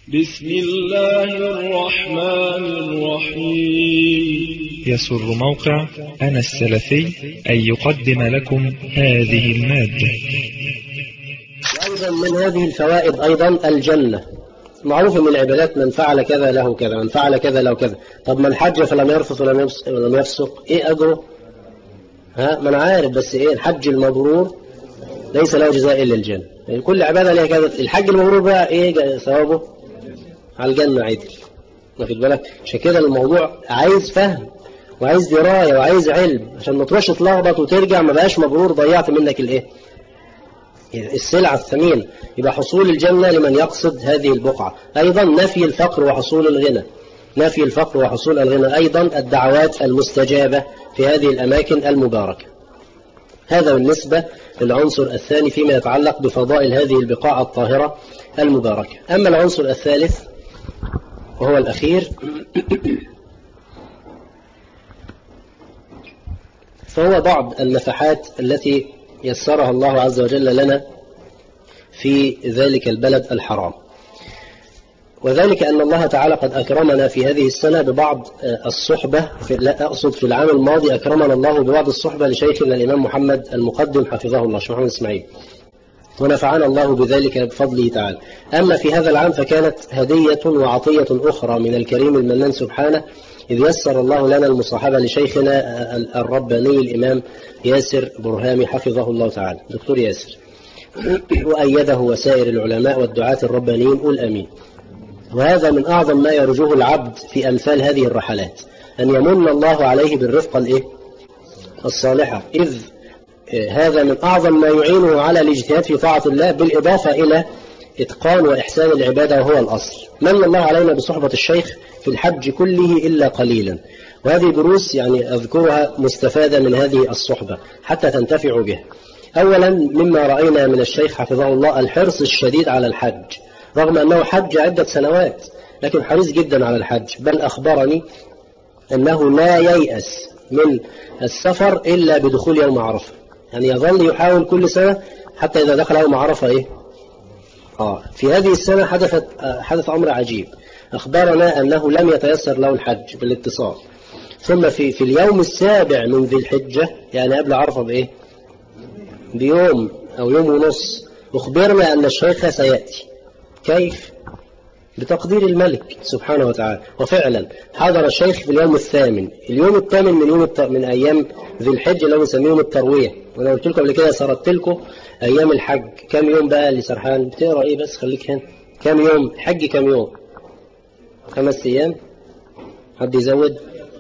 بسم الله الرحمن الرحيم يسر موقع أنا السلفي أن يقدم لكم هذه المادة أيضا من هذه الفوائد أيضا الجنة معروف من العبادات من فعل كذا له كذا من فعل كذا له كذا طب من حج فلم يرفث ولم يفس- ولم يفسق ايه اجره ها ما انا عارف بس ايه الحج المبرور ليس له جزاء الا الجنه يعني كل عباده لها كذا الحج المبرور بقى ايه جا- ثوابه على الجنه عدل واخد بالك عشان كده الموضوع عايز فهم وعايز درايه وعايز علم عشان ما تروحش تلخبط وترجع ما بقاش مبرور ضيعت منك الايه السلعة الثمينة يبقى حصول الجنة لمن يقصد هذه البقعة أيضا نفي الفقر وحصول الغنى نفي الفقر وحصول الغنى أيضا الدعوات المستجابة في هذه الأماكن المباركة هذا بالنسبة للعنصر الثاني فيما يتعلق بفضائل هذه البقاع الطاهرة المباركة أما العنصر الثالث وهو الأخير فهو بعض النفحات التي يسرها الله عز وجل لنا في ذلك البلد الحرام وذلك أن الله تعالى قد أكرمنا في هذه السنة ببعض آه، الصحبة في لا أقصد في العام الماضي أكرمنا الله ببعض الصحبة لشيخنا الإمام محمد المقدم حفظه الله شيخ محمد إسماعيل ونفعنا الله بذلك بفضله تعالى أما في هذا العام فكانت هدية وعطية أخرى من الكريم المنان سبحانه إذ يسر الله لنا المصاحبة لشيخنا آه، الرباني الإمام ياسر برهامي حفظه الله تعالى دكتور ياسر وأيده وسائر العلماء والدعاة الربانيين قل أمين وهذا من أعظم ما يرجوه العبد في أمثال هذه الرحلات أن يمن الله عليه بالرفقة الإيه؟ الصالحة إذ آه، هذا من أعظم ما يعينه على الاجتهاد في طاعة الله بالإضافة إلى إتقان وإحسان العبادة وهو الأصل من الله علينا بصحبة الشيخ في الحج كله إلا قليلا وهذه دروس يعني أذكرها مستفادة من هذه الصحبة حتى تنتفعوا بها أولا مما رأينا من الشيخ حفظه الله الحرص الشديد على الحج رغم أنه حج عدة سنوات لكن حريص جدا على الحج بل أخبرني أنه لا ييأس من السفر إلا بدخول يوم عرفة يعني يظل يحاول كل سنة حتى إذا دخل يوم عرفة إيه آه في هذه السنة حدثت آه، حدث أمر عجيب أخبرنا أنه لم يتيسر له الحج بالاتصال ثم في في اليوم السابع من ذي الحجة يعني قبل عرفة بإيه بيوم أو يوم ونص أخبرنا أن الشيخ سيأتي كيف بتقدير الملك سبحانه وتعالى وفعلا حضر الشيخ في اليوم الثامن اليوم الثامن من يوم الت... من أيام ذي الحجة اللي هو بنسميه يوم التروية وأنا قلت لكم قبل كده سردت لكم أيام الحج كم يوم بقى اللي سرحان بتقرا إيه بس خليك هنا كم يوم حج كم يوم خمس أيام حد يزود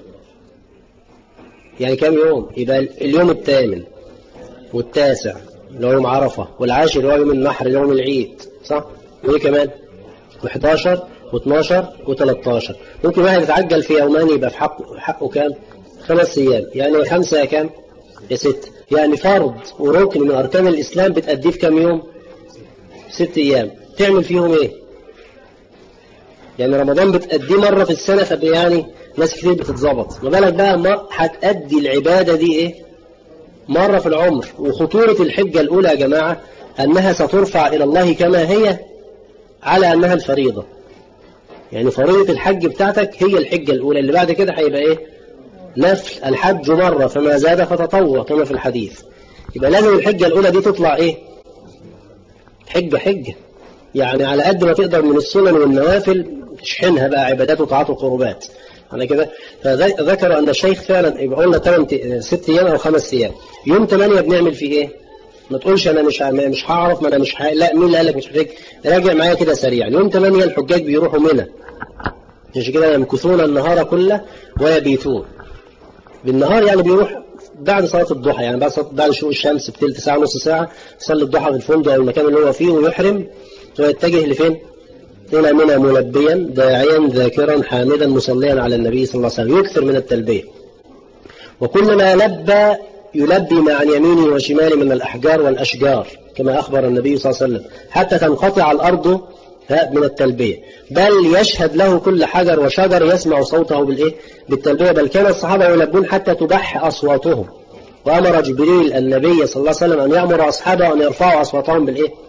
يعني كم يوم يبقى اليوم الثامن والتاسع اللي هو يوم عرفة والعاشر اللي هو يوم النحر اللي هو يوم العيد صح؟ وإيه كمان؟ و11 و12 و13 ممكن واحد يتعجل في يومان يبقى في حقه حقه كام؟ خمس أيام يعني خمسة يا كام؟ يا ست يعني فرض وركن من أركان الإسلام بتأديه في كام يوم؟ ست أيام تعمل فيهم إيه؟ يعني رمضان بتأديه مرة في السنة فب يعني ناس كتير بتتظبط ما بالك بقى ما هتأدي العبادة دي إيه؟ مرة في العمر وخطورة الحجة الأولى يا جماعة أنها سترفع إلى الله كما هي على أنها الفريضة يعني فريضة الحج بتاعتك هي الحجة الأولى اللي بعد كده هيبقى إيه نفل الحج مرة فما زاد فتطوع كما في الحديث يبقى لازم الحجة الأولى دي تطلع إيه حجة حجة يعني على قد ما تقدر من السنن والنوافل تشحنها بقى عبادات وطاعات وقربات على كده فذكر أن الشيخ فعلا يبقى قلنا 8 ست أيام أو خمس أيام يوم 8 بنعمل فيه إيه ما تقولش انا مش ه- مش هعرف ما انا مش ه... لا مين اللي قال لك مش محتاج راجع معايا كده سريعا يوم 8 الحجاج بيروحوا منى عشان كده يمكثون النهار كله ويبيتون بالنهار يعني بيروح بعد صلاة الضحى يعني بعد صلاة بعد شروق الشمس بتلت ساعة نص ساعة يصلي الضحى في الفندق أو المكان اللي هو فيه ويحرم ويتجه لفين؟ إلى منى ملبيا داعيا ذاكرا حامدا مصليا على النبي صلى الله عليه وسلم يكثر من التلبية وكلما لبى يلبي ما عن يمينه وشماله من الأحجار والأشجار كما أخبر النبي صلى الله عليه وسلم حتى تنقطع الأرض من التلبية بل يشهد له كل حجر وشجر يسمع صوته بالإيه؟ بالتلبية بل كان الصحابة يلبون حتى تبح أصواتهم وأمر جبريل النبي صلى الله عليه وسلم أن يأمر أصحابه أن يرفعوا أصواتهم بالإيه؟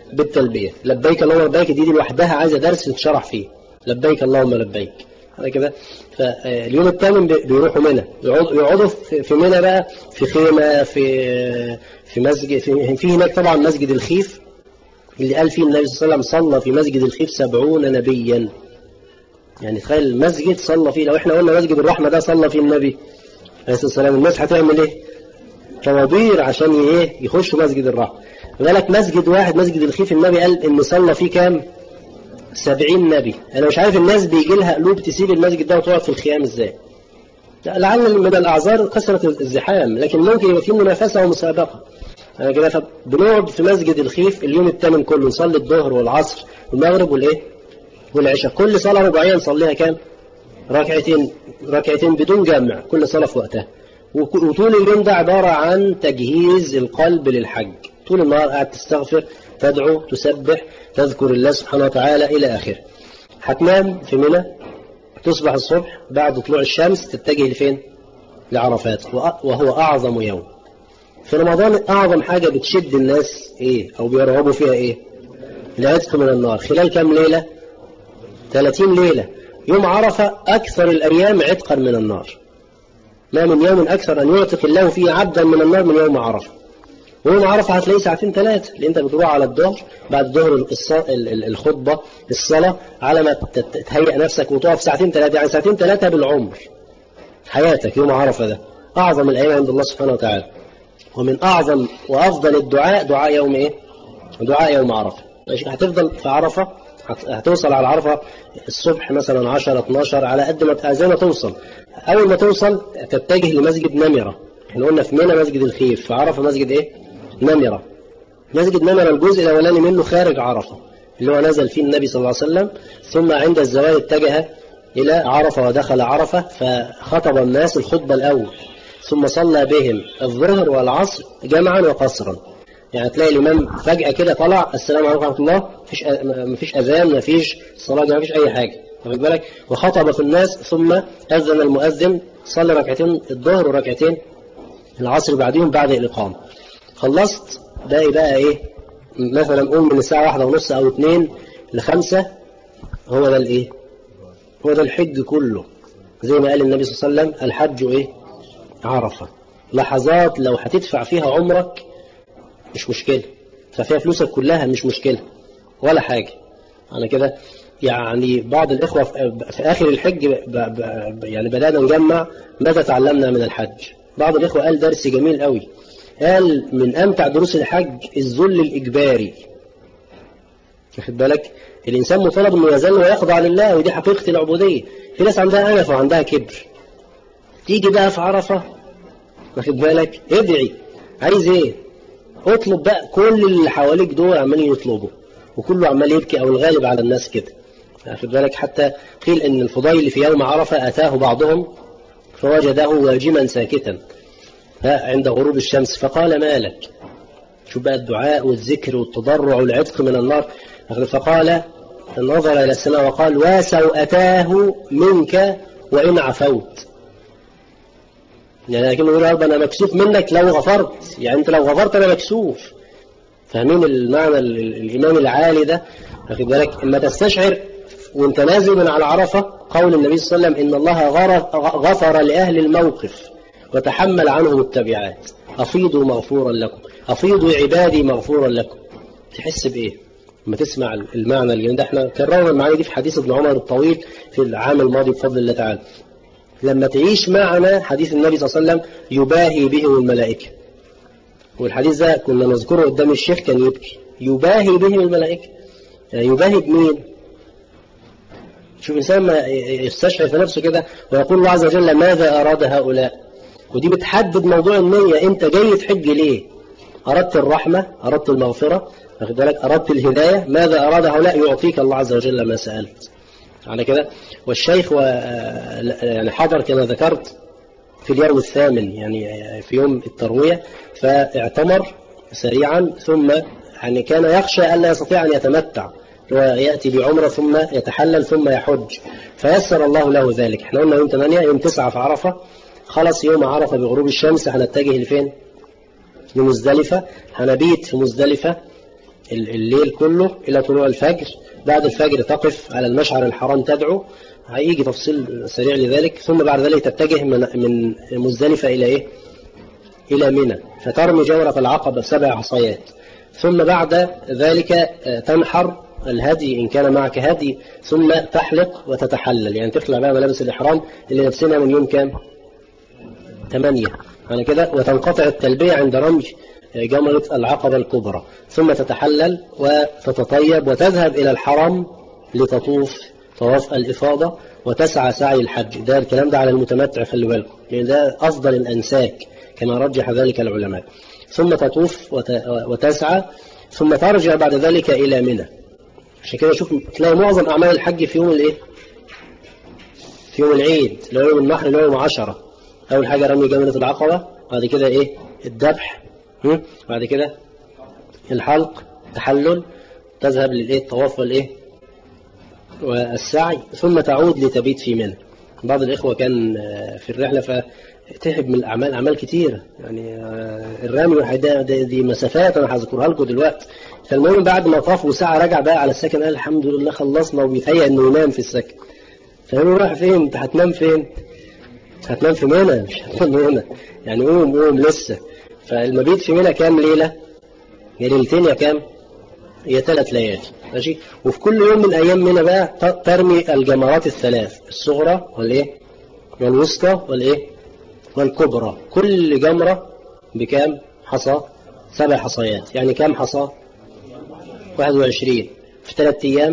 بالتلبية لبيك اللهم لبيك دي, دي لوحدها عايزة درس يتشرح فيه لبيك اللهم لبيك هذا كده فاليوم الثامن بيروحوا منى يقعدوا في منى بقى في خيمة في في مسجد في, في هناك طبعا مسجد الخيف اللي قال فيه النبي صلى الله عليه وسلم صلى في مسجد الخيف سبعون نبيا يعني تخيل المسجد صلى فيه لو احنا قلنا مسجد الرحمة ده صلى فيه النبي عليه الصلاة والسلام الناس هتعمل ايه طوابير عشان ايه يخشوا مسجد الرحمة بالك مسجد واحد مسجد الخيف النبي قال ان صلى فيه كام سبعين نبي انا مش عارف الناس بيجي لها قلوب تسيب المسجد ده وتقعد في الخيام ازاي لعل من الاعذار كثرة الزحام لكن ممكن يبقى فيه منافسة ومسابقة أنا كده بنقعد في مسجد الخيف اليوم الثامن كله نصلي الظهر والعصر والمغرب والايه والعشاء كل صلاة رباعية نصليها كام ركعتين ركعتين بدون جمع كل صلاة في وقتها وطول اليوم ده عبارة عن تجهيز القلب للحج طول النهار قاعد تستغفر تدعو تسبح تذكر الله سبحانه وتعالى إلى آخره هتنام في منى تصبح الصبح بعد طلوع الشمس تتجه لفين لعرفات وهو أعظم يوم في رمضان أعظم حاجة بتشد الناس إيه أو بيرغبوا فيها إيه العتق من النار خلال كم ليلة 30 ليلة يوم عرفة أكثر الأيام عتقا من النار ما من يوم أكثر أن يعتق الله فيه عبدا من النار من يوم عرفة ويوم عرفة هتلاقيه ساعتين ثلاثة لأن أنت بتروح على الظهر بعد الظهر الخطبة الصلاة على ما تهيئ نفسك وتقف ساعتين ثلاثة يعني ساعتين ثلاثة بالعمر حياتك يوم عرفة ده أعظم الأيام عند الله سبحانه وتعالى ومن أعظم وأفضل الدعاء دعاء يوم إيه؟ دعاء يوم عرفة هتفضل في عرفة هتوصل على عرفة الصبح مثلا 10 12 على قد ما زي ما توصل أول ما توصل تتجه لمسجد نمرة احنا قلنا في منى مسجد الخيف في عرفة مسجد إيه؟ نمرة مسجد نمرة الجزء الأولاني منه خارج عرفة اللي هو نزل فيه النبي صلى الله عليه وسلم ثم عند الزوال اتجه إلى عرفة ودخل عرفة فخطب الناس الخطبة الأول ثم صلى بهم الظهر والعصر جمعا وقصرا يعني تلاقي الإمام فجأة كده طلع السلام عليكم ورحمة الله مفيش مفيش أذان مفيش صلاة مفيش أي حاجة واخد بالك وخطب في الناس ثم أذن المؤذن صلى ركعتين الظهر وركعتين العصر بعدهم بعد الإقامة خلصت باقي بقى إيه مثلا قوم من الساعة واحدة ونص أو اتنين لخمسة هو ده الإيه هو ده الحج كله زي ما قال النبي صلى الله عليه وسلم الحج إيه عرفة لحظات لو هتدفع فيها عمرك مش مشكلة ففيها فلوسك كلها مش مشكلة ولا حاجة أنا كده يعني بعض الإخوة في آخر الحج ب ب يعني بدأنا نجمع ماذا تعلمنا من الحج بعض الإخوة قال درس جميل قوي قال من أمتع دروس الحج الذل الإجباري واخد بالك الإنسان مطالب أنه يذل ويخضع لله ودي حقيقة العبودية في ناس عندها أنف وعندها كبر تيجي بقى في عرفة واخد بالك ادعي عايز ايه اطلب بقى كل اللي حواليك دول عمالين يطلبوا وكله عمال يبكي او الغالب على الناس كده واخد بالك حتى قيل ان الفضيل في يوم عرفة اتاه بعضهم فوجده واجما ساكتا عند غروب الشمس فقال ما لك شو بقى الدعاء والذكر والتضرع والعتق من النار فقال نظر إلى السماء وقال وسوءتاه منك وإن عفوت يعني لكن يقول رب أنا مكسوف منك لو غفرت يعني أنت لو غفرت أنا مكسوف فاهمين المعنى الإيمان العالي ده واخد بالك إما تستشعر وانت نازل من على عرفة قول النبي صلى الله عليه وسلم إن الله غفر لأهل الموقف وتحمل عنهم التبعات أفيضوا مغفورا لكم أفيضوا عبادي مغفورا لكم تحس بإيه لما تسمع المعنى الجميل ده احنا كررنا المعاني دي في حديث ابن عمر الطويل في العام الماضي بفضل الله تعالى لما تعيش معنا حديث النبي صلى الله عليه وسلم يباهي بهم الملائكة والحديث ده كنا نذكره قدام الشيخ كان يبكي يباهي بهم الملائكة يعني يباهي بمين شوف الإنسان ما يستشعر في نفسه كده ويقول الله عز وجل ماذا أراد هؤلاء ودي بتحدد موضوع النية أنت جاي تحج ليه أردت الرحمة أردت المغفرة واخد بالك أردت الهداية ماذا أراد هؤلاء يعطيك الله عز وجل ما سألت على كده والشيخ و... يعني حضر كما ذكرت في اليوم الثامن يعني في يوم التروية فاعتمر سريعا ثم يعني كان يخشى ألا يستطيع أن يتمتع ويأتي بعمرة ثم يتحلل ثم يحج فيسر الله له ذلك احنا قلنا يوم 8 يوم 9 في عرفة خلص يوم عرفة بغروب الشمس هنتجه لفين لمزدلفة هنبيت في مزدلفة الليل كله إلى طلوع الفجر بعد الفجر تقف على المشعر الحرام تدعو هيجي تفصيل سريع لذلك ثم بعد ذلك تتجه من من مزدلفة إلى إيه؟ إلى منى فترمي جورة العقبة سبع عصايات ثم بعد ذلك تنحر الهدي إن كان معك هدي ثم تحلق وتتحلل يعني تخلع بقى ملابس الإحرام اللي لابسينها من يوم كام؟ ثمانية يعني كده وتنقطع التلبية عند رمج جمرة العقبة الكبرى ثم تتحلل وتتطيب وتذهب إلى الحرم لتطوف طواف الإفاضة وتسعى سعي الحج ده الكلام ده على المتمتع خلي بالكم لأن ده أفضل الأنساك كما رجح ذلك العلماء ثم تطوف وتسعى ثم ترجع بعد ذلك إلى منى عشان كده شوف تلاقي معظم أعمال الحج في يوم الإيه؟ في يوم العيد اللي هو يوم النحر اللي هو يوم عشرة أول حاجة رمي جمرة العقبة بعد كده إيه؟ الذبح بعد كده الحلق تحلل تذهب للإيه؟ الطواف والإيه؟ والسعي ثم تعود لتبيت في منى بعض الإخوة كان في الرحلة فتعب من الأعمال أعمال كتيرة يعني الرمي والحداء دي مسافات أنا هذكرها لكم دلوقتي فالمهم بعد ما طاف وسعى رجع بقى على السكن قال الحمد لله خلصنا وبيتهيأ إنه ينام في السكن فقالوا رايح فين؟ أنت هتنام فين؟ هتنام في منى مش هتنام هنا يعني قوم قوم لسه فالمبيت في منى كام ليلة؟ يا ليلتين يا كام؟ هي ثلاث ليالي ماشي وفي كل يوم من ايام منى بقى ترمي الجمرات الثلاث الصغرى والايه والوسطى والايه والكبرى كل جمره بكام حصى سبع حصيات يعني كام حصى 21 في ثلاث ايام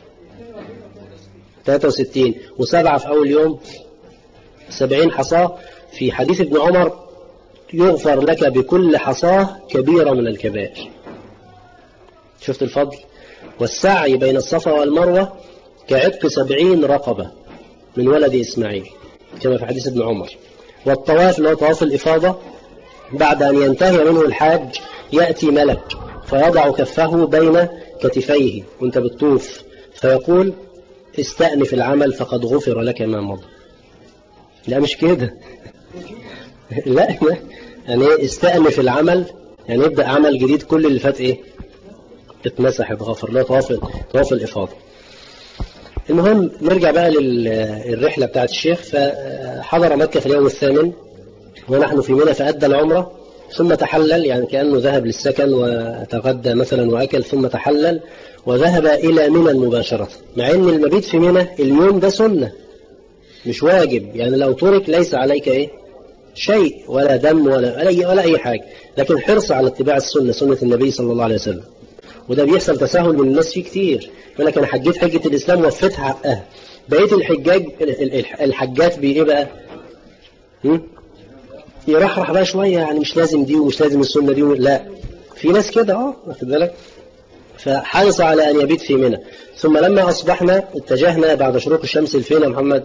63 وسبعه في اول يوم 70 حصاه في حديث ابن عمر يغفر لك بكل حصاه كبيره من الكبائر شفت الفضل والسعي بين الصفا والمروة كعتق سبعين رقبة من ولد إسماعيل كما في حديث ابن عمر والطواف اللي هو طواف الإفاضة بعد أن ينتهي منه الحاج يأتي ملك فيضع كفه بين كتفيه وانت بتطوف فيقول استأنف العمل فقد غفر لك ما مضى لا مش كده لا يعني استأنف العمل يعني يبدأ عمل جديد كل اللي فات ايه اتمسح اتغفر له طواف طواف الإفاضة المهم نرجع بقى للرحلة بتاعت الشيخ فحضر مكة في اليوم الثامن ونحن في منى فأدى العمرة ثم تحلل يعني كأنه ذهب للسكن وتغدى مثلا وأكل ثم تحلل وذهب إلى منى مباشرة مع أن المبيت في منى اليوم ده سنة مش واجب يعني لو ترك ليس عليك إيه شيء ولا دم ولا أي, ولا أي حاجة لكن حرص على اتباع السنة سنة النبي صلى الله عليه وسلم وده بيحصل تساهل من الناس فيه كتير يقول لك انا حجيت حجه الاسلام وفيتها حقها بقيه الحجاج الحجات بايه بقى؟ يرحرح بقى شويه يعني مش لازم دي ومش لازم السنه دي لا في ناس كده اه واخد بالك فحرص على ان يبيت في منى ثم لما اصبحنا اتجهنا بعد شروق الشمس لفين يا محمد؟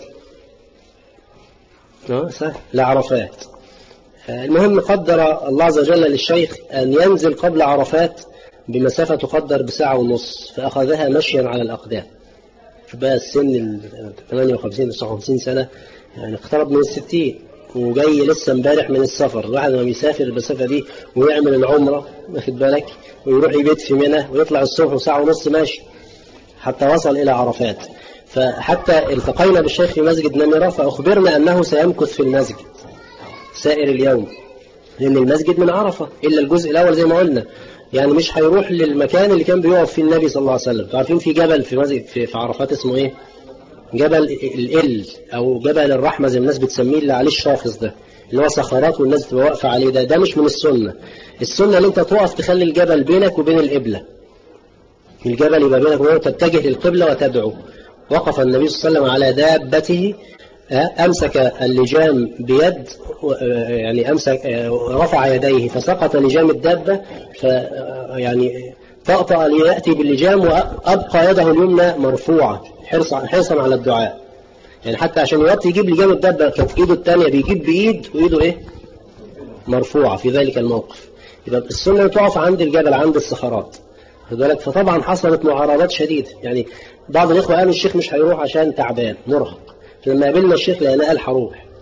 اه سهل لعرفات المهم قدر الله عز وجل للشيخ ان ينزل قبل عرفات بمسافة تقدر بساعة ونص فأخذها مشيا على الأقدام بقى السن ال 58 59 سنة يعني اقترب من الستين وجاي لسه امبارح من السفر الواحد لما بيسافر المسافة دي ويعمل العمرة واخد بالك ويروح يبيت في منى ويطلع الصبح وساعة ونص ماشي حتى وصل إلى عرفات فحتى التقينا بالشيخ في مسجد نمرة فأخبرنا أنه سيمكث في المسجد سائر اليوم لأن المسجد من عرفة إلا الجزء الأول زي ما قلنا يعني مش هيروح للمكان اللي كان بيقف فيه النبي صلى الله عليه وسلم عارفين في جبل في مسجد في, في عرفات اسمه ايه جبل ال او جبل الرحمه زي الناس بتسميه اللي عليه الشاخص ده اللي هو صخرات والناس تبقى واقفه عليه ده ده مش من السنه السنه ان انت تقف تخلي الجبل بينك وبين القبله الجبل يبقى بينك وبينه تتجه للقبله وتدعو وقف النبي صلى الله عليه وسلم على دابته أمسك اللجام بيد يعني أمسك رفع يديه فسقط لجام الدابة ف يعني طأطأ ليأتي باللجام وأبقى يده اليمنى مرفوعة حرصا حرصا على الدعاء يعني حتى عشان يوطي يجيب لجام الدابة كانت إيده الثانية بيجيب بإيد وإيده إيه مرفوعة في ذلك الموقف يبقى السنة تقف عند الجبل عند الصخرات بالك فطبعا حصلت معارضات شديدة يعني بعض الإخوة قالوا الشيخ مش هيروح عشان تعبان مرهق لما قابلنا الشيخ لقينا قال هروح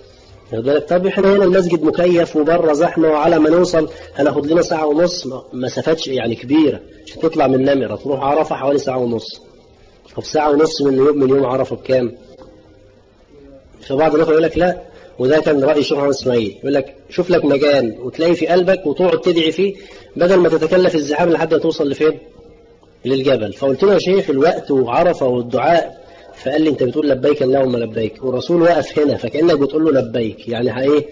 واخد بالك طب احنا هنا المسجد مكيف وبره زحمه وعلى ما نوصل هناخد لنا ساعه ونص مسافات يعني كبيره عشان تطلع من نمره تروح عرفه حوالي ساعه ونص طب ساعه ونص من يوم من يوم عرفه بكام؟ فبعض الاخوه يقول لك لا وده كان راي الشيخ محمد اسماعيل يقول لك شوف لك مكان وتلاقي في قلبك وتقعد تدعي فيه بدل ما تتكلف الزحام لحد ما توصل لفين؟ للجبل فقلت له يا شيخ الوقت وعرفه والدعاء فقال لي انت بتقول لبيك اللهم لبيك والرسول واقف هنا فكانك بتقول له لبيك يعني هايه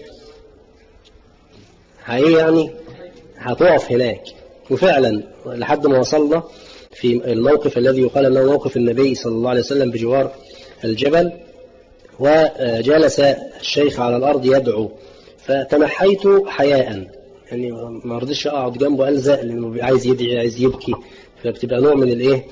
هايه يعني هتقف هناك وفعلا لحد ما وصلنا في الموقف الذي يقال انه موقف النبي صلى الله عليه وسلم بجوار الجبل وجلس الشيخ على الارض يدعو فتنحيت حياء يعني ما رضيتش اقعد جنبه الزق لانه عايز يدعي عايز يبكي فبتبقى نوع من الايه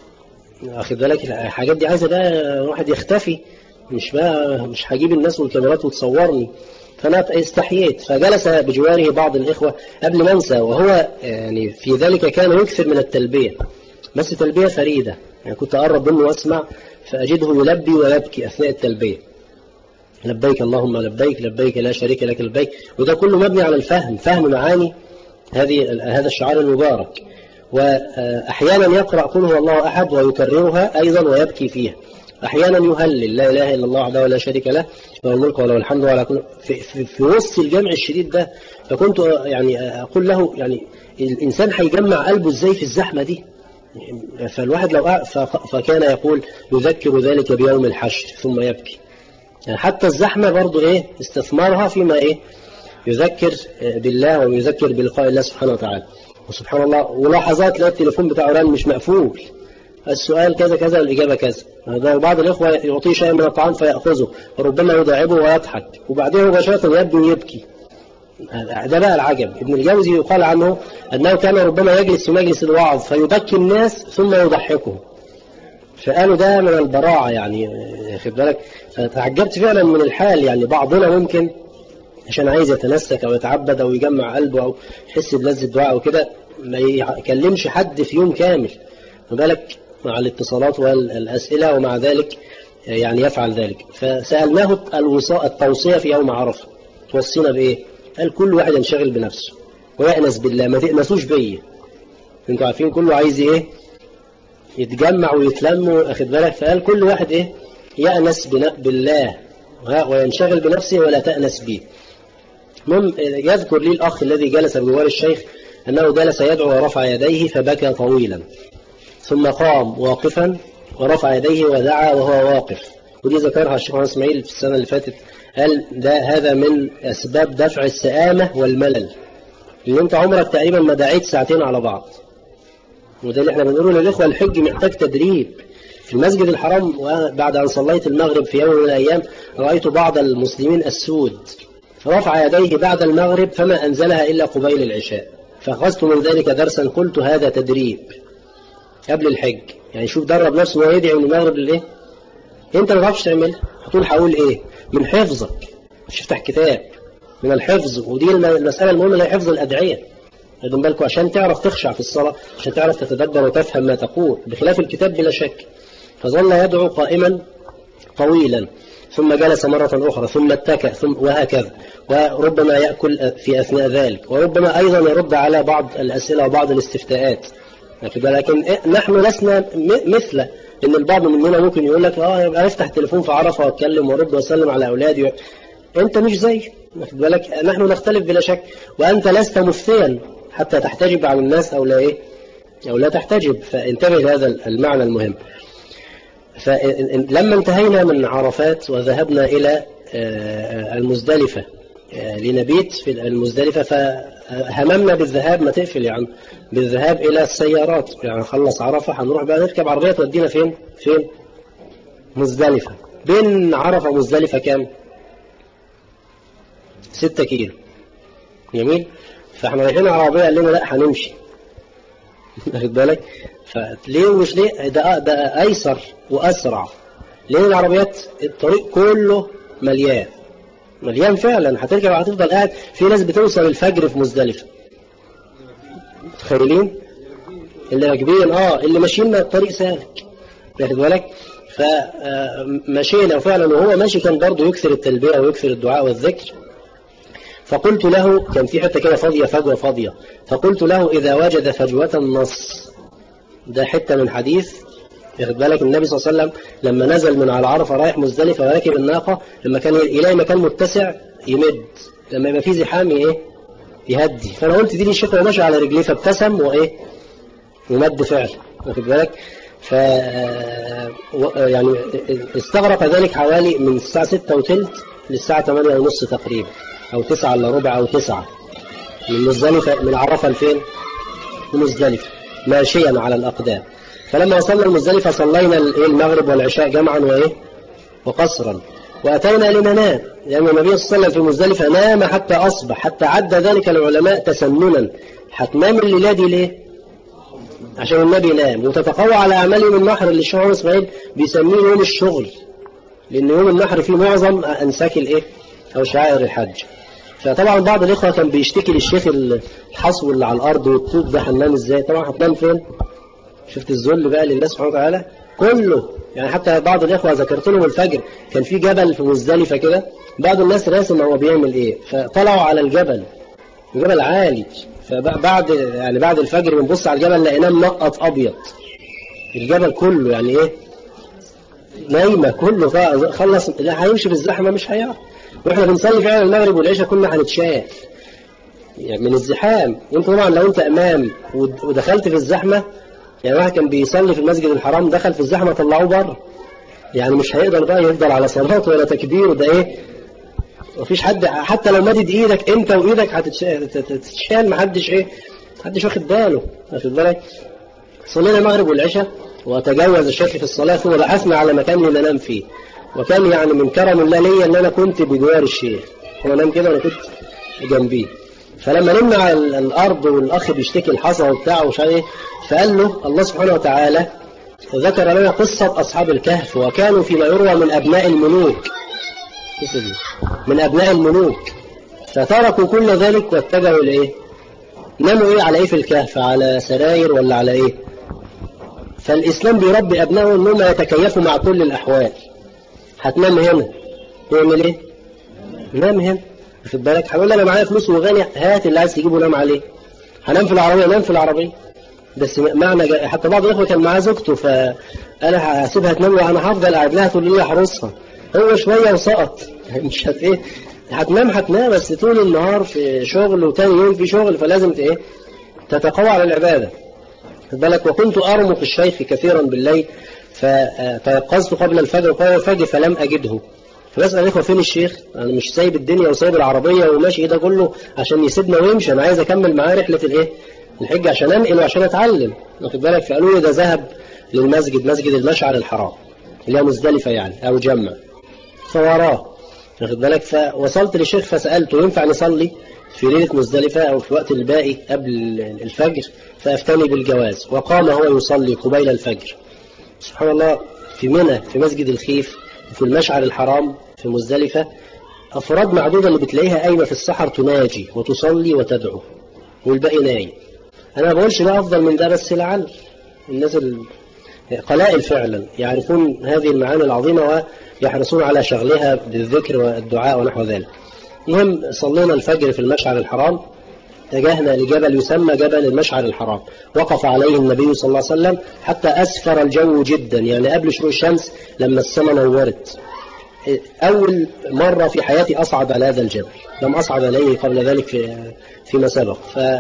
واخد بالك الحاجات دي عايزه بقى واحد يختفي مش بقى مش هجيب الناس والكاميرات وتصورني فانا استحييت فجلس بجواره بعض الاخوه قبل ما انسى وهو يعني في ذلك كان يكثر من التلبيه بس تلبيه فريده يعني كنت اقرب منه واسمع فاجده يلبي ويبكي اثناء التلبيه لبيك اللهم لبيك لبيك لا شريك لك لبيك وده كله مبني على الفهم فهم معاني هذه هذا الشعار المبارك وأحيانا يقرأ قل هو الله أحد ويكررها أيضا ويبكي فيها أحيانا يهلل لا إله إلا الله وحده ولا شريك له له الملك وله الحمد ولا كل في, في, في وسط الجمع الشديد ده فكنت يعني أقول له يعني الإنسان هيجمع قلبه إزاي في الزحمة دي فالواحد لو فكان يقول يذكر ذلك بيوم الحشر ثم يبكي يعني حتى الزحمة برضو إيه استثمارها فيما إيه يذكر بالله ويذكر بلقاء الله سبحانه وتعالى وسبحان الله ولحظات تلاقي التليفون بتاعه رن مش مقفول السؤال كذا كذا والإجابة كذا بعض الإخوة يعطيه شيء من الطعام فيأخذه وربما يداعبه ويضحك وبعدين مباشرة يبدو يبكي ده بقى العجب ابن الجوزي يقال عنه أنه كان ربما يجلس في مجلس الوعظ فيبكي الناس ثم يضحكهم فقالوا ده من البراعة يعني خد بالك فتعجبت فعلا من الحال يعني بعضنا ممكن عشان عايز يتنسك أو يتعبد أو يجمع قلبه أو يحس بلذة الدعاء أو كده ما يكلمش حد في يوم كامل بالك مع الاتصالات والأسئلة ومع ذلك يعني يفعل ذلك فسألناه الوصاء التوصية في يوم عرفة توصينا بإيه قال كل واحد ينشغل بنفسه ويأنس بالله ما تأنسوش بيا انتوا عارفين كله عايز ايه يتجمع ويتلم واخد بالك فقال كل واحد ايه يأنس بالله وينشغل بنفسه ولا تأنس به المهم يذكر لي الأخ الذي جلس بجوار الشيخ أنه جلس يدعو ورفع يديه فبكى طويلا ثم قام واقفا ورفع يديه ودعا وهو واقف ودي ذكرها الشيخ محمد اسماعيل في السنة اللي فاتت قال ده هذا من أسباب دفع السآمة والملل لأن أنت عمرك تقريبا ما دعيت ساعتين على بعض وده اللي احنا بنقوله للإخوة الحج محتاج تدريب في المسجد الحرام بعد أن صليت المغرب في يوم من الأيام رأيت بعض المسلمين السود رفع يديه بعد المغرب فما أنزلها إلا قبيل العشاء فأخذت من ذلك درسا قلت هذا تدريب قبل الحج يعني شوف درب نفسه ويدعي من المغرب للإيه أنت ما تعرفش تعملها هتقول هقول إيه من حفظك مش تفتح كتاب من الحفظ ودي المسألة المهمة هي حفظ الأدعية خدوا بالكم عشان تعرف تخشع في الصلاة عشان تعرف تتدبر وتفهم ما تقول بخلاف الكتاب بلا شك فظل يدعو قائما طويلا ثم جلس مرة أخرى ثم اتكأ ثم وهكذا وربما يأكل في أثناء ذلك وربما أيضا يرد على بعض الأسئلة وبعض الاستفتاءات لكن نحن لسنا مثله إن البعض مننا ممكن يقول لك اه يبقى افتح تليفون في عرفة واتكلم وارد واسلم على أولادي أنت مش زي واخد بالك نحن نختلف بلا شك وأنت لست مفتيا حتى تحتجب عن الناس أو لا إيه أو لا تحتجب فانتبه لهذا المعنى المهم فلما انتهينا من عرفات وذهبنا إلى المزدلفة لنبيت في المزدلفة فهممنا بالذهاب ما تقفل يعني بالذهاب إلى السيارات يعني خلص عرفة هنروح بقى نركب عربية تودينا فين فين مزدلفة بين عرفة ومزدلفة كام ستة كيلو جميل فاحنا رايحين عربية قال لنا لا هنمشي واخد بالك فليه ومش ليه ده ده ايسر واسرع ليه العربيات الطريق كله مليان مليان فعلا هتركب هتفضل قاعد في ناس بتوصل الفجر في مزدلفه متخيلين اللي راكبين اه اللي ماشيين الطريق سالك واخد بالك فمشينا فعلا وهو ماشي كان برضه يكثر التلبية ويكثر الدعاء والذكر فقلت له كان في حتة كده فاضية فجوة فاضية فقلت له إذا وجد فجوة النص ده حتة من حديث ياخد بالك النبي صلى الله عليه وسلم لما نزل من على عرفة رايح مزدلفة وراكب الناقة لما كان يلاقي مكان متسع يمد لما يبقى فيه زحام ايه يهدي فانا قلت دي للشيخ وهو ماشي على رجليه فابتسم وايه ومد فعل واخد بالك ف يعني استغرق ذلك حوالي من الساعة 6 وثلث للساعة 8 ونص تقريبا أو 9 إلا ربع أو 9 من مزدلفة من عرفة لفين؟ من مزدلفة ماشيا على الأقدام فلما وصلنا المزدلفة صلينا المغرب والعشاء جمعا وإيه؟ وقصرا وأتينا لننام لأن النبي صلى الله عليه وسلم في مزدلفة نام حتى أصبح حتى عد ذلك العلماء تسننا هتنام الليلة دي ليه؟ عشان النبي نام وتتقوى على أعمال يوم النحر اللي الشيخ إسماعيل بيسميه يوم الشغل لأن يوم النحر فيه معظم أنساك الإيه؟ أو شعائر الحج فطبعا بعض الإخوة كان بيشتكي للشيخ الحصو اللي على الأرض والطوب ده هننام إزاي طبعا هتنام فين؟ شفت الذل بقى لله سبحانه وتعالى كله يعني حتى بعض الإخوة ذكرت لهم الفجر كان في جبل في مزدلفة كده بعض الناس راسم هو بيعمل إيه فطلعوا على الجبل جبل عالي فبعد يعني بعد الفجر بنبص على الجبل لقيناه منقط أبيض الجبل كله يعني إيه نايمة كله خلص لا هيمشي في الزحمة مش هيعرف واحنا بنصلي فعلا المغرب والعشاء كنا هنتشال يعني من الزحام وانت طبعا لو انت امام ودخلت في الزحمة يعني واحد كان بيصلي في المسجد الحرام دخل في الزحمة طلعوه بره يعني مش هيقدر بقى يفضل على صلاته ولا تكبير ده ايه مفيش حد حتى لو مدد ايدك انت وايدك هتتشال محدش ايه محدش واخد باله واخد بالك صلينا المغرب والعشاء وتجاوز الشيخ في الصلاة ثم بحثنا على مكان لننام فيه وكان يعني من كرم الله ليا ان انا كنت بجوار الشيخ هو نام كده وانا كنت جنبيه فلما نمنا على الارض والاخ بيشتكي الحصى وبتاع ومش عارف ايه فقال له الله سبحانه وتعالى ذكر لنا قصة أصحاب الكهف وكانوا فيما يروى من أبناء الملوك من أبناء الملوك فتركوا كل ذلك واتجهوا لإيه ناموا إيه على إيه في الكهف على سراير ولا على إيه فالإسلام بيربي أبنائه أنهم يتكيفوا مع كل الأحوال هتنام هنا يعمل إيه نام هنا واخد بالك هقول أنا معايا فلوس وغني هات اللي عايز تجيبه نام عليه هنام في العربية نام في العربية بس معنى حتى بعض الإخوة كان معاه زوجته فأنا هسيبها تنام وأنا هفضل قاعد لها طول الليل أحرسها هو شوية وسقط مش هت إيه هتنام هتنام بس طول النهار في شغل وتاني يوم في شغل فلازم إيه تتقوى على العبادة خد بالك وكنت أرمق الشيخ كثيرا بالليل فتيقظت قبل الفجر وقبل الفجر فلم أجده فبسأل الإخوة فين الشيخ أنا مش سايب الدنيا وسايب العربية وماشي ده كله عشان يسيبنا ويمشي أنا عايز أكمل معاه رحلة الإيه الحج عشان أنقل وعشان أتعلم واخد بالك فقالوا لي ده ذهب للمسجد مسجد المشعر الحرام اللي هي مزدلفة يعني أو جمع فوراه واخد بالك فوصلت للشيخ فسألته ينفع نصلي في ليلة مزدلفة أو في الوقت الباقي قبل الفجر فأفتني بالجواز وقام هو يصلي قبيل الفجر سبحان الله في منى في مسجد الخيف وفي المشعر الحرام في مزدلفة أفراد معدودة اللي بتلاقيها قايمة في السحر تناجي وتصلي وتدعو والباقي نايم أنا ما بقولش ده أفضل من ده بس لعل الناس قلائل فعلا يعرفون هذه المعاني العظيمة ويحرصون على شغلها بالذكر والدعاء ونحو ذلك المهم صلينا الفجر في المشعر الحرام اتجهنا لجبل يسمى جبل المشعر الحرام وقف عليه النبي صلى الله عليه وسلم حتى أسفر الجو جدا يعني قبل شروق الشمس لما السماء نورت أول مرة في حياتي أصعد على هذا الجبل لم أصعد عليه قبل ذلك في فيما سبق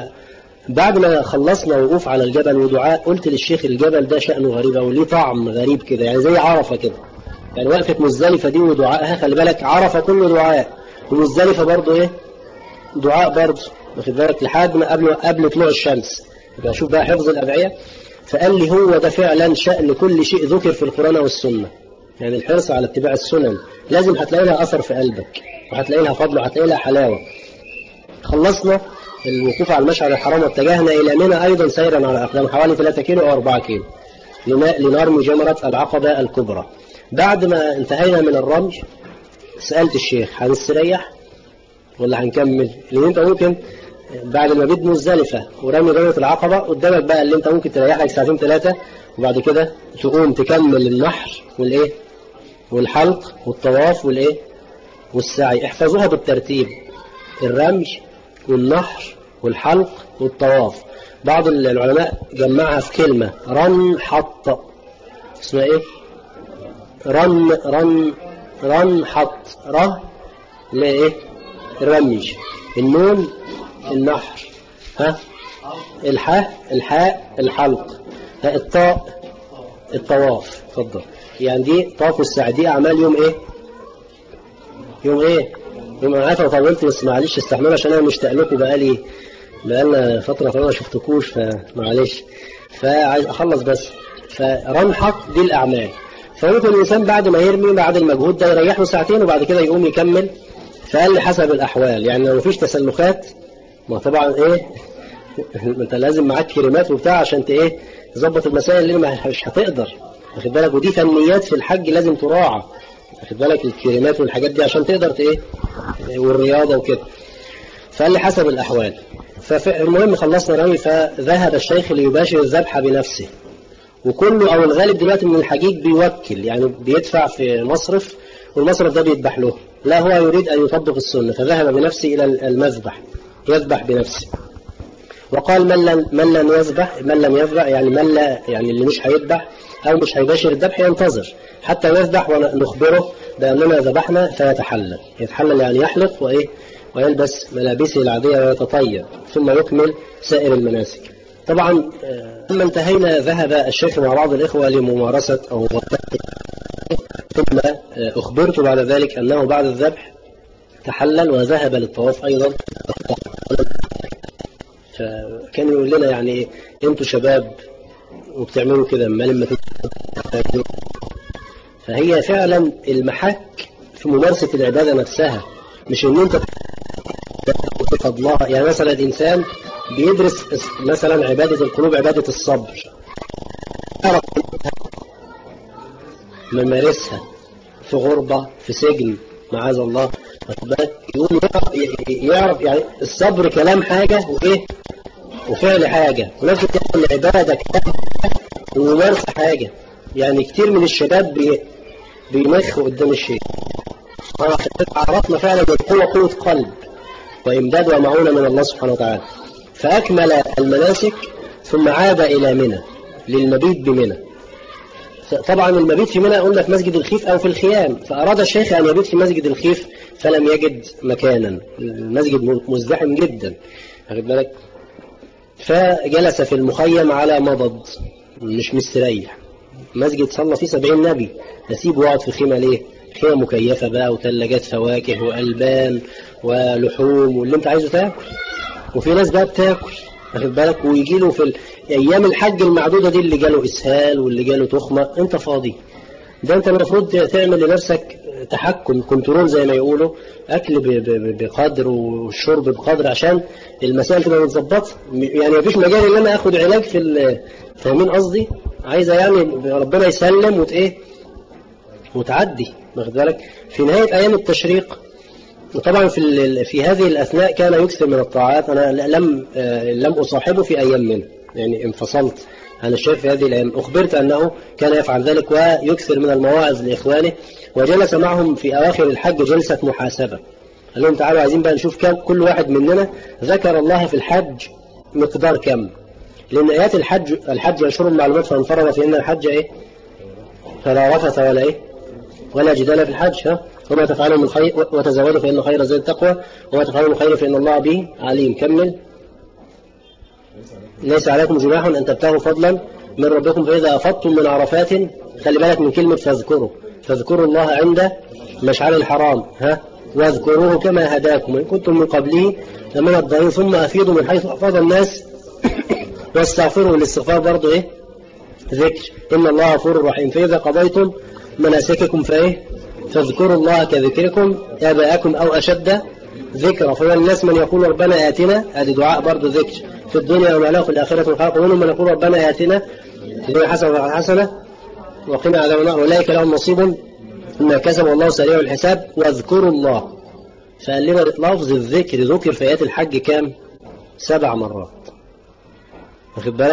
فبعد ما خلصنا وقوف على الجبل ودعاء قلت للشيخ الجبل ده شأنه غريب أو ليه طعم غريب كده يعني زي عرفة كده يعني وقفة مزدلفة دي ودعائها خلي بالك عرفة كله دعاء ومزدلفة برضه إيه دعاء برضه واخد بالك لحد ما قبل قبل طلوع الشمس يبقى شوف بقى حفظ الأدعية فقال لي هو ده فعلا شأن كل شيء ذكر في القرآن والسنة يعني الحرص على اتباع السنن لازم هتلاقي لها أثر في قلبك وهتلاقي لها فضل وهتلاقي لها حلاوة خلصنا الوقوف على المشعر الحرام واتجهنا إلى منى أيضا سيرا على أقدام حوالي 3 كيلو أو 4 كيلو لنرمي جمرة العقبة الكبرى بعد ما انتهينا من الرمي سألت الشيخ هنستريح ولا هنكمل لأن أنت ممكن بعد ما بيت مزدلفة ورمي جمرة العقبة قدامك بقى اللي أنت ممكن تريح لك ساعتين ثلاثة وبعد كده تقوم تكمل النحر والايه والحلق والطواف والايه والسعي احفظوها بالترتيب الرمي والنحر والحلق والطواف بعض العلماء جمعها في كلمة رن حط اسمها ايه رن رن رن حط ره لا ايه الرمي النون النحر ها الحاء الحاء الحلق ها الطاء الطواف اتفضل يعني دي طواف والسعي دي اعمال يوم ايه يوم ايه يوم انا عارف طولت بس معلش استحملوا عشان انا مشتاق لكم بقالي بقالنا فتره طويله ما شفتكوش فمعلش فعايز اخلص بس فرمحق دي الاعمال فممكن الانسان بعد ما يرمي بعد المجهود ده يريح له ساعتين وبعد كده يقوم يكمل فقال حسب الاحوال يعني لو مفيش تسلخات ما طبعا ايه انت لازم معاك كريمات وبتاع عشان ت ايه تظبط المسائل اللي مش هتقدر واخد بالك ودي فنيات في الحج لازم تراعى واخد بالك الكريمات والحاجات دي عشان تقدر ت ايه والرياضه وكده فقال لي حسب الاحوال فالمهم خلصنا رمي فذهب الشيخ ليباشر الذبح بنفسه وكله او الغالب دلوقتي من الحجيج بيوكل يعني بيدفع في مصرف والمصرف ده بيذبح له لا هو يريد ان يطبق السنه فذهب بنفسه الى المذبح يذبح بنفسه وقال من لم من لم يذبح من لم يذبح يعني من لا يعني اللي مش هيذبح او مش هيباشر الذبح ينتظر حتى يذبح ونخبره باننا ذبحنا فيتحلل يتحلل يعني يحلق وايه ويلبس ملابسه العاديه ويتطيب ثم يكمل سائر المناسك طبعا لما انتهينا ذهب الشيخ مع بعض الإخوة لممارسة أو ثم أخبرت بعد ذلك أنه بعد الذبح تحلل وذهب للطواف أيضا فكان يقول لنا يعني انتوا شباب وبتعملوا كده ما لما فهي فعلا المحك في ممارسة العبادة نفسها مش ان انت فضلها يعني مثلا الإنسان بيدرس مثلا عبادة القلوب عبادة الصبر ممارسها في غربة في سجن معاذ الله يقول يعرف يعني الصبر كلام حاجة وإيه وفعل حاجة ونفس العبادة كلام وممارسة حاجة يعني كتير من الشباب بي بيمخ قدام الشيء عرفنا فعلا القوة قوة قلب وإمداد ومعونة من الله سبحانه وتعالى فأكمل المناسك ثم عاد إلى منى للمبيت بمنى طبعا المبيت في منى قلنا في مسجد الخيف أو في الخيام فأراد الشيخ أن يبيت في مسجد الخيف فلم يجد مكانا المسجد مزدحم جدا واخد بالك فجلس في المخيم على مضض مش مستريح مسجد صلى فيه سبعين نبي نسيبه يقعد في خيمة ليه خيمة مكيفة بقى وثلاجات فواكه وألبان ولحوم واللي انت عايزه تاكل وفي ناس بقى بتاكل واخد بالك ويجي له في ال... ايام الحج المعدوده دي اللي جاله اسهال واللي جاله تخمه انت فاضي ده انت المفروض تعمل لنفسك تحكم كنترول زي ما يقولوا اكل ب... ب... بقدر والشرب بقدر عشان المسائل تبقى متظبطه يعني مفيش مجال ان انا اخد علاج في ال... فاهمين قصدي عايزه يعني ربنا يسلم وت ايه وتعدي واخد بالك في نهايه ايام التشريق وطبعا في في هذه الأثناء كان يكثر من الطاعات أنا لم لم أصاحبه في أيام منه يعني انفصلت عن الشيخ في هذه الأيام أخبرت أنه كان يفعل ذلك ويكثر من المواعظ لإخوانه وجلس معهم في أواخر الحج جلسة محاسبة قال لهم تعالوا عايزين بقى نشوف كم كل واحد مننا ذكر الله في الحج مقدار كم لأن آيات الحج الحج أشهر المعلومات فانفرد في أن الحج إيه فلا رفث ولا إيه ولا جدال في الحج ها وما تفعلوا من خير وتزودوا فإن خير زاد التقوى وما تفعلوا من خير فإن الله به عليم كمل ليس عليكم جناح أن تبتغوا فضلا من ربكم فإذا أفضتم من عرفات خلي بالك من كلمة فاذكروا فاذكروا الله عند مشعر الحرام ها واذكروه كما هداكم إن كنتم من قبله لمن الضالين ثم أفيضوا من حيث أفاض الناس واستغفروا الاستغفار برضه إيه ذكر إن الله غفور رحيم فإذا قضيتم مناسككم فإيه فاذكروا الله كذكركم آباءكم أو أشد ذكرا فمن الناس من يقول ربنا آتنا هذه دعاء برضه ذكر في الدنيا وما له في الآخرة من خلق ومنهم من يقول ربنا آتنا في الدنيا حسنة حسنة وقنا عذاب النار أولئك لهم نصيب مما كسبوا والله سريع الحساب واذكروا الله فقال لنا لفظ الذكر ذكر في آيات الحج كام؟ سبع مرات واخد بالك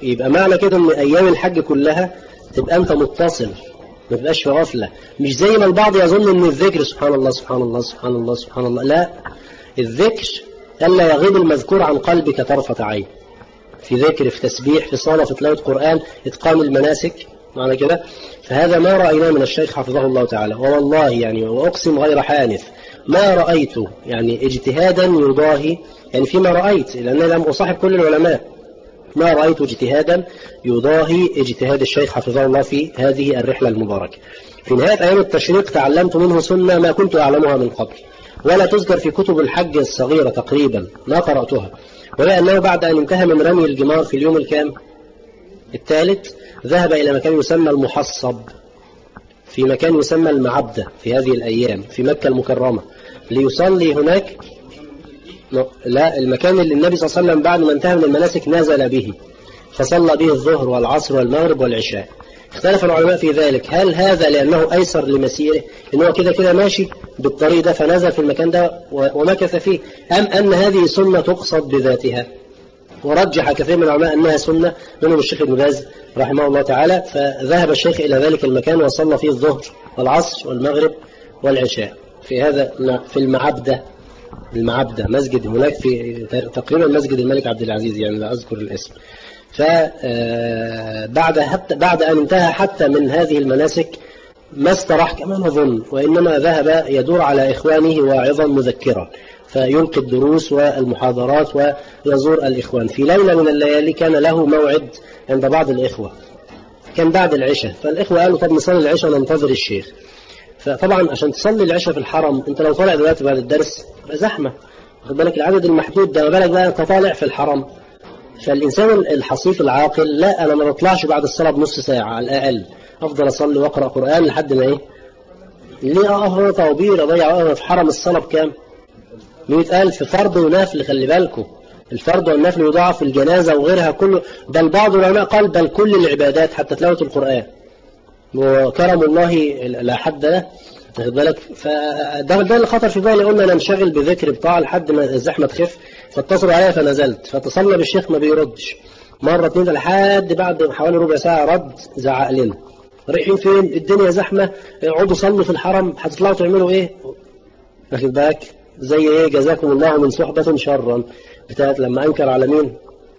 يبقى معنى كده ان ايام الحج كلها تبقى انت متصل ما تبقاش في غفلة مش زي ما البعض يظن ان الذكر سبحان الله سبحان الله سبحان الله سبحان الله لا الذكر ألا يغيب المذكور عن قلبك طرفة عين في ذكر في تسبيح في صلاة في تلاوة قرآن إتقان المناسك معنى كده فهذا ما رأيناه من الشيخ حفظه الله تعالى والله يعني وأقسم غير حانث ما رأيت يعني اجتهادا يضاهي يعني فيما رأيت لأن لم أصاحب كل العلماء ما رأيت اجتهادا يضاهي اجتهاد الشيخ حفظه الله في هذه الرحلة المباركة في نهاية أيام التشريق تعلمت منه سنة ما كنت أعلمها من قبل ولا تذكر في كتب الحج الصغيرة تقريبا ما قرأتها وهي أنه بعد أن انتهى من رمي الجمار في اليوم الكام الثالث ذهب إلى مكان يسمى المحصب في مكان يسمى المعبدة في هذه الأيام في مكة المكرمة ليصلي هناك لا المكان اللي النبي صلى الله عليه وسلم بعد ما انتهى من المناسك نزل به فصلى به الظهر والعصر والمغرب والعشاء اختلف العلماء في ذلك هل هذا لأنه أيسر لمسيره إن هو كده كده ماشي بالطريق ده فنزل في المكان ده ومكث فيه أم أن هذه سنة تقصد بذاتها ورجح كثير من العلماء أنها سنة منهم الشيخ ابن باز رحمه الله تعالى فذهب الشيخ إلى ذلك المكان وصلى فيه الظهر والعصر والمغرب والعشاء في هذا في المعبدة المعبدة مسجد هناك في تقريبا مسجد الملك عبد العزيز يعني لا أذكر الاسم فبعد حتى بعد أن انتهى حتى من هذه المناسك ما استراح كما نظن وإنما ذهب يدور على إخوانه واعظا مذكرا فيلقي الدروس والمحاضرات ويزور الإخوان في ليلة من الليالي كان له موعد عند بعض الإخوة كان بعد العشاء فالإخوة قالوا طب نصلي العشاء وننتظر الشيخ فطبعا عشان تصلي العشاء في الحرم انت لو طالع دلوقتي بعد الدرس زحمة واخد بالك العدد المحدود ده ما بالك بقى انت طالع في الحرم فالإنسان الحصيف العاقل لا أنا ما بطلعش بعد الصلاة بنص ساعة على الأقل أفضل أصلي وأقرأ قرآن لحد ما إيه ليه أقرأ طوبير أضيع وقت في حرم الصلاة بكام مئة ألف فرض ونفل خلي بالكم الفرض والنفل يضاعف في الجنازة وغيرها كله بل بعض العلماء قال بل كل العبادات حتى تلاوة القرآن وكرم الله لا حد له واخد بالك فده ده اللي خطر في بالي قلنا ننشغل بذكر بتاع لحد ما الزحمه تخف فاتصلوا عليا فنزلت فاتصلنا بالشيخ ما بيردش مره اتنين لحد بعد حوالي ربع ساعه رد زعق لنا رايحين فين الدنيا زحمه اقعدوا صلوا في الحرم هتطلعوا تعملوا ايه واخد بالك زي ايه جزاكم الله من صحبه شرا بتاعت لما انكر على مين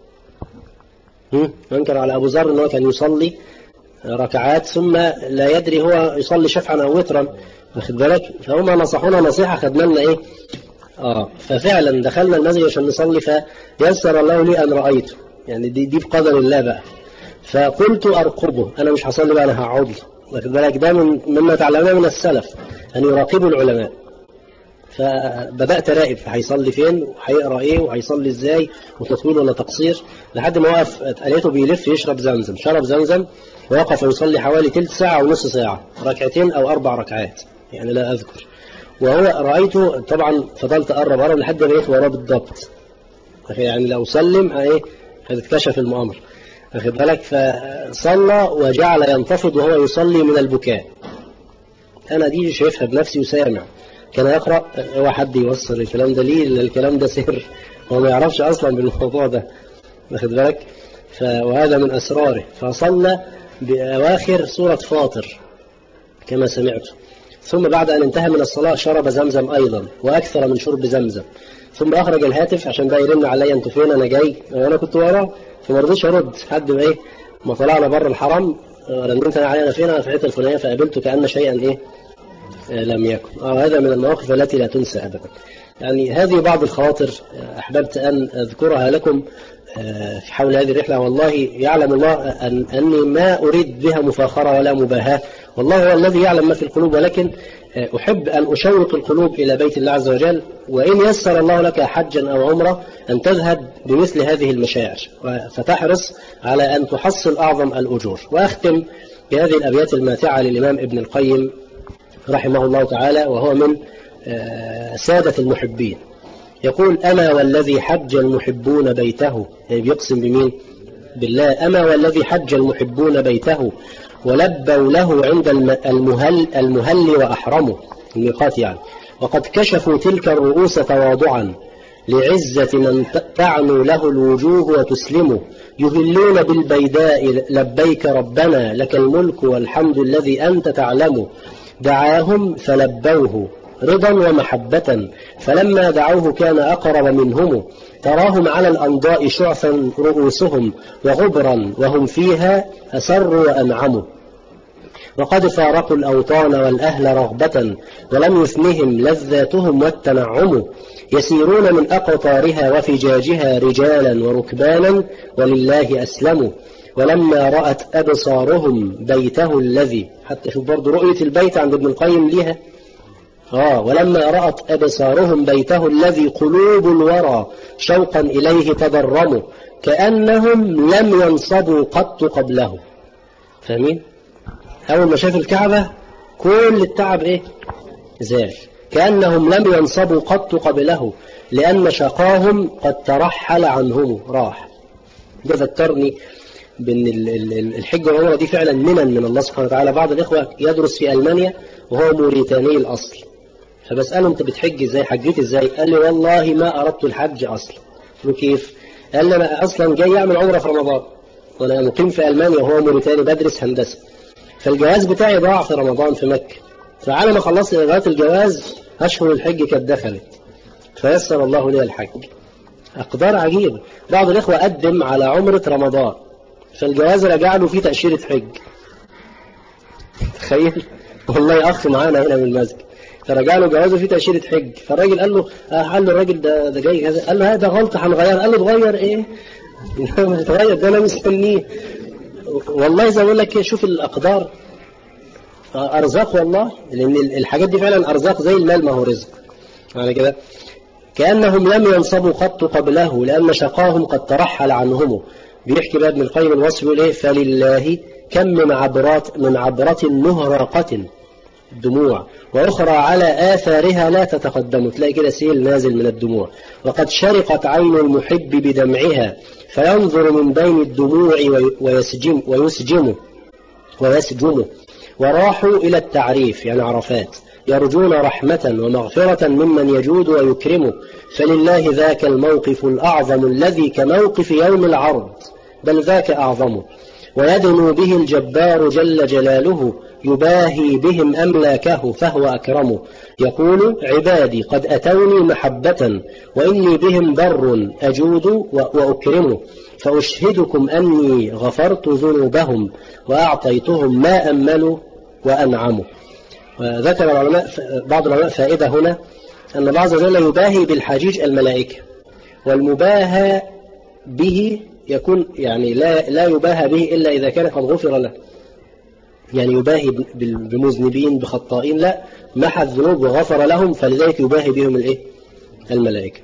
انكر على ابو ذر ان هو كان يصلي ركعات ثم لا يدري هو يصلي شفعا او وترا واخد بالك فهم نصحونا نصيحة خدنا لنا ايه اه ففعلا دخلنا المسجد عشان نصلي فيسر الله لي ان رأيته يعني دي, دي بقدر الله بقى فقلت ارقبه انا مش هصلي بقى انا هقعد واخد بالك ده من مما تعلمناه من السلف ان يراقبوا العلماء فبدأت راقب هيصلي فين وهيقرا ايه وهيصلي ازاي وتطويل ولا تقصير لحد ما وقف لقيته بيلف يشرب زمزم شرب زمزم ووقف يصلي حوالي تلت ساعة ونص ساعة ركعتين أو أربع ركعات يعني لا أذكر وهو رأيته طبعا فضلت أقرب أقرب لحد ما بقيت وراه بالضبط يعني لو سلم ايه هتتكشف المؤامرة واخد بالك فصلى وجعل ينتفض وهو يصلي من البكاء أنا دي شايفها بنفسي وسامع كان يقرأ هو حد يوصل الكلام ده ليه الكلام ده سر هو ما يعرفش أصلا بالموضوع ده واخد بالك وهذا من أسراره فصلى بأواخر سورة فاطر كما سمعت ثم بعد أن انتهى من الصلاة شرب زمزم أيضا وأكثر من شرب زمزم ثم أخرج الهاتف عشان بقى يرن عليا أنتوا فين أنا جاي وأنا كنت وراه فما رضيتش أرد حد ما إيه ما طلعنا بره الحرم رنيت أنا علي أنا فين أنا في الحته الفلانية فقابلته كأن شيئا إيه لم يكن آه هذا من المواقف التي لا تنسى أبدا يعني هذه بعض الخواطر أحببت أن أذكرها لكم في حول هذه الرحلة والله يعلم الله أن أني ما أريد بها مفاخرة ولا مباهاة والله هو الذي يعلم ما في القلوب ولكن أحب أن أشوق القلوب إلى بيت الله عز وجل وإن يسر الله لك حجا أو عمرة أن تذهب بمثل هذه المشاعر فتحرص على أن تحصل أعظم الأجور وأختم بهذه الأبيات الماتعة للإمام ابن القيم رحمه الله تعالى وهو من سادة المحبين يقول أما والذي حج المحبون بيته يعني بيقسم بمين بالله أما والذي حج المحبون بيته ولبوا له عند المهل, المهل وأحرموا الميقات يعني وقد كشفوا تلك الرؤوس تواضعا لعزة من تعنو له الوجوه وتسلمه يهلون بالبيداء لبيك ربنا لك الملك والحمد الذي أنت تعلم دعاهم فلبوه رضا ومحبة فلما دعوه كان أقرب منهم تراهم على الأنضاء شعثا رؤوسهم وغبرا وهم فيها أسروا وأنعموا وقد فارقوا الأوطان والأهل رغبة ولم يثنهم لذاتهم والتنعم يسيرون من أقطارها وفجاجها رجالا وركبانا ولله أسلموا ولما رأت أبصارهم بيته الذي حتى شوف برضه رؤية البيت عند ابن القيم ليها آه ولما رأت أبصارهم بيته الذي قلوب الورى شوقا إليه تضرموا كأنهم لم ينصبوا قط قبله فاهمين؟ أول ما شاف الكعبة كل التعب إيه؟ زال كأنهم لم ينصبوا قط قبله لأن شقاهم قد ترحل عنهم راح ده ذكرني بأن الحج والعمرة دي فعلا منن من الله سبحانه وتعالى بعض الإخوة يدرس في ألمانيا وهو موريتاني الأصل فبسأله أنت بتحج إزاي حجيت إزاي قال لي والله ما أردت الحج أصلا قلت له كيف قال لي أنا أصلا جاي أعمل عمرة في رمضان وأنا مقيم في ألمانيا وهو موريتاني بدرس هندسة فالجواز بتاعي ضاع في رمضان في مكة فعلى ما خلصت إجراءات الجواز أشهر الحج كانت دخلت فيسر الله لي الحج أقدار عجيبة بعض الإخوة قدم على عمرة رمضان فالجواز رجع له فيه تأشيرة حج تخيل والله أخ معانا هنا من المسجد فرجع له جوازه فيه تأشيرة حج فالراجل قال له قال له الراجل ده ده جاي كذا قال له هذا غلطة هنغيرها قال له تغير إيه؟ تغير ده أنا مستنيه والله زي ما بقول لك شوف الأقدار أرزاق والله لأن الحاجات دي فعلا أرزاق زي المال ما هو رزق يعني كده كأنهم لم ينصبوا قط قبله لأن شقاهم قد ترحل عنهم بيحكي بقى ابن القيم الوصف يقول ايه فلله كم من عبرات من عبرة مهرقة دموع وأخرى على آثارها لا تتقدم تلاقي كده سيل نازل من الدموع وقد شرقت عين المحب بدمعها فينظر من بين الدموع ويسجم ويسجمه ويسجمه وراحوا إلى التعريف يعني عرفات يرجون رحمة ومغفرة ممن يجود ويكرمه فلله ذاك الموقف الأعظم الذي كموقف يوم العرض بل ذاك أعظمه ويدنو به الجبار جل جلاله يباهي بهم أملاكه فهو أكرمه يقول عبادي قد أتوني محبة وإني بهم بر أجود وأكرمه فأشهدكم أني غفرت ذنوبهم وأعطيتهم ما أملوا وأنعموا وذكر العلماء بعض العلماء فائدة هنا أن الله عز وجل يباهي بالحجيج الملائكة والمباهى به يكون يعني لا لا يباهى به إلا إذا كان قد غفر له يعني يباهي بمذنبين بخطائين لا محى الذنوب وغفر لهم فلذلك يباهي بهم الايه الملائكة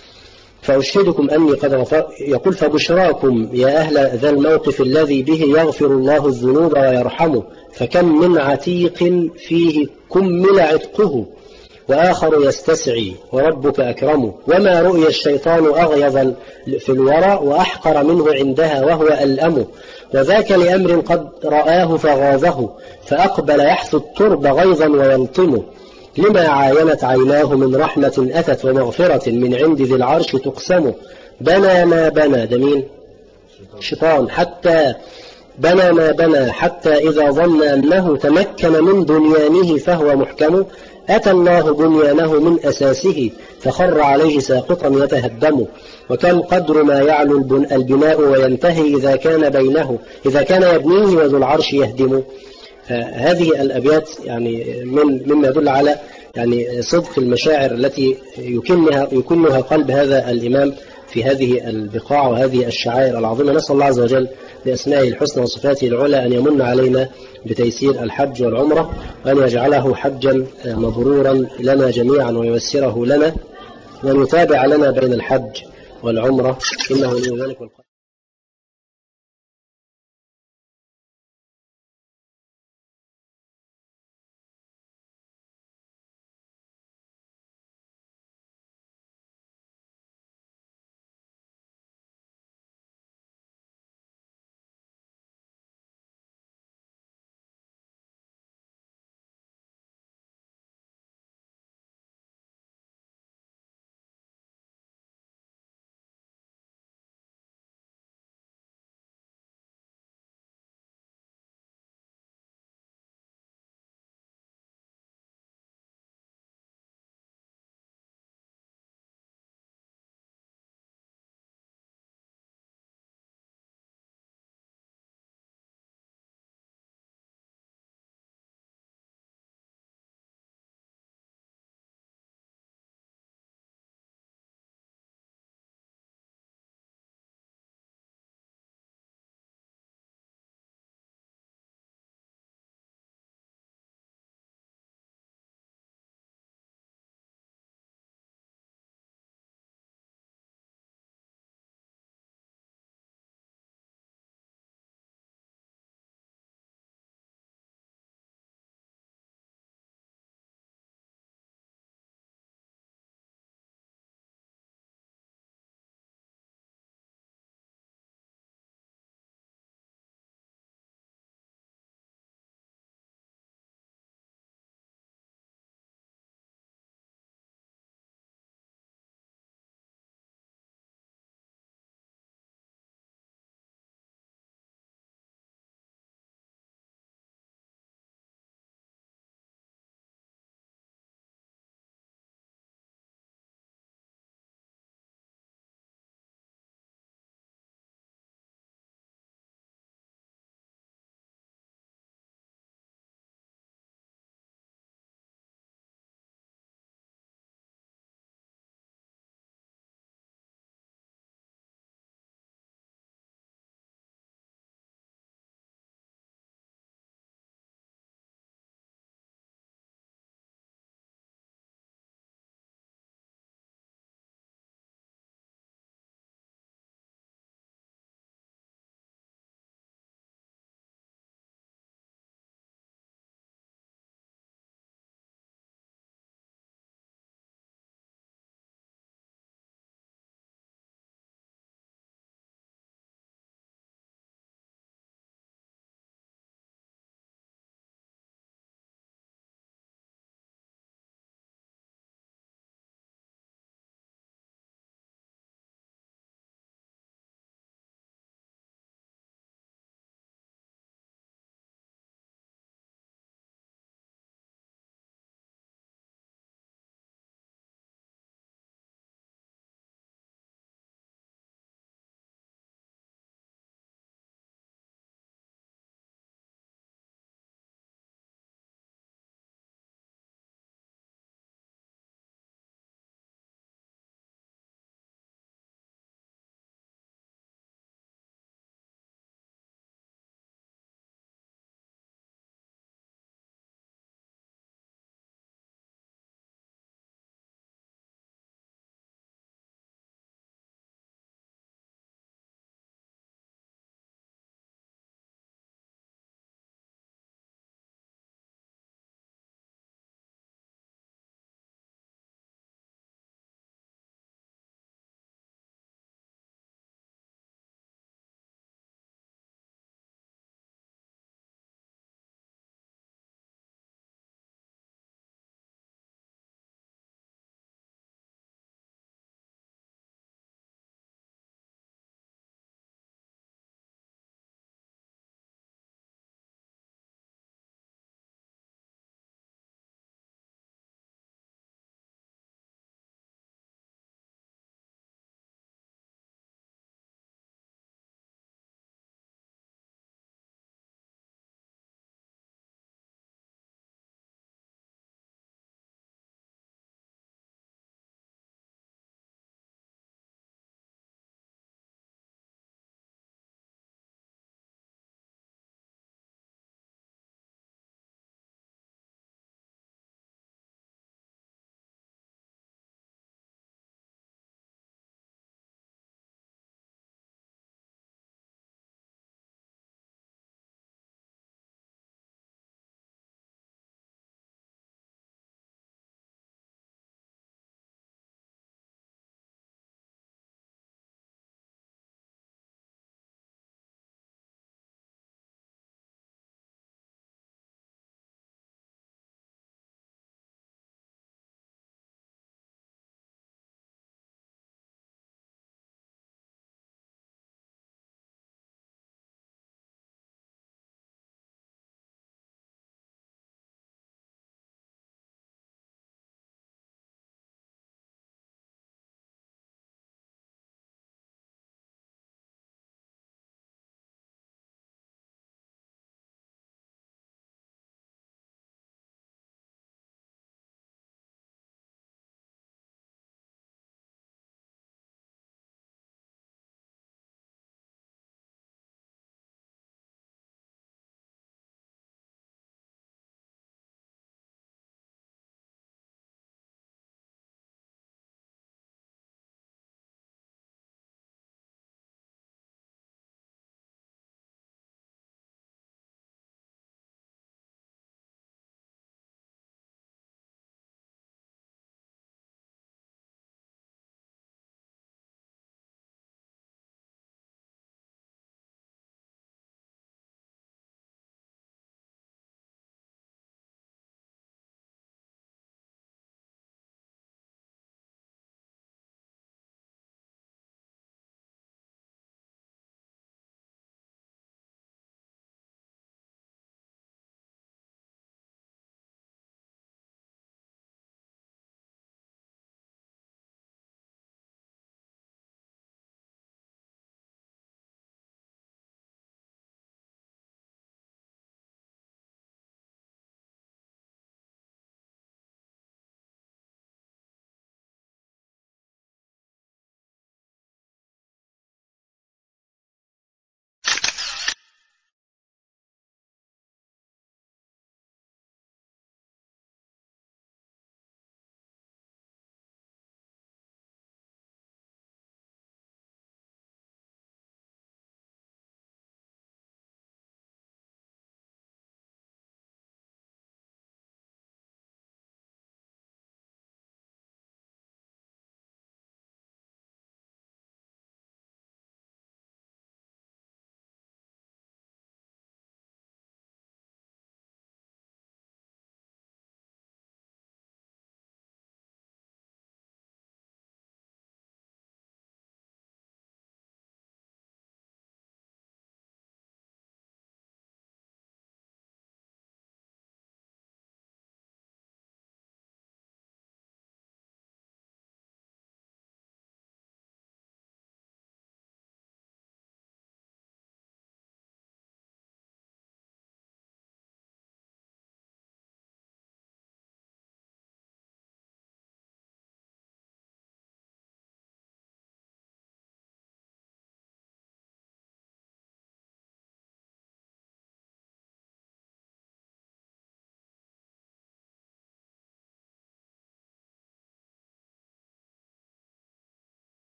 فأشهدكم أني قد غفر يقول فبشراكم يا أهل ذا الموقف الذي به يغفر الله الذنوب ويرحمه فكم من عتيق فيه كمل عتقه وآخر يستسعي وربك أكرمه وما رؤي الشيطان أغيظ في الورى وأحقر منه عندها وهو ألأم وذاك لأمر قد رآه فغاظه فأقبل يحث الترب غيظا ويلطمه لما عاينت عيناه من رحمة أتت ومغفرة من عند ذي العرش تقسم بنى ما بنى ده مين شيطان حتى بنى ما بنى حتى إذا ظن أنه تمكن من بنيانه فهو محكم أتى الله بنيانه من أساسه فخر عليه ساقطا يتهدم وكم قدر ما يعلو البناء وينتهي إذا كان بينه إذا كان يبنيه وذو العرش يهدم هذه الأبيات يعني من مما يدل على يعني صدق المشاعر التي يكنها يكنها قلب هذا الإمام في هذه البقاع وهذه الشعائر العظيمة نسأل الله عز وجل بأسمائه الحسنى وصفاته العلى أن يمن علينا بتيسير الحج والعمرة وأن يجعله حجا مبرورا لنا جميعا وييسره لنا وأن يتابع لنا بين الحج والعمرة إنه لذلك والقدر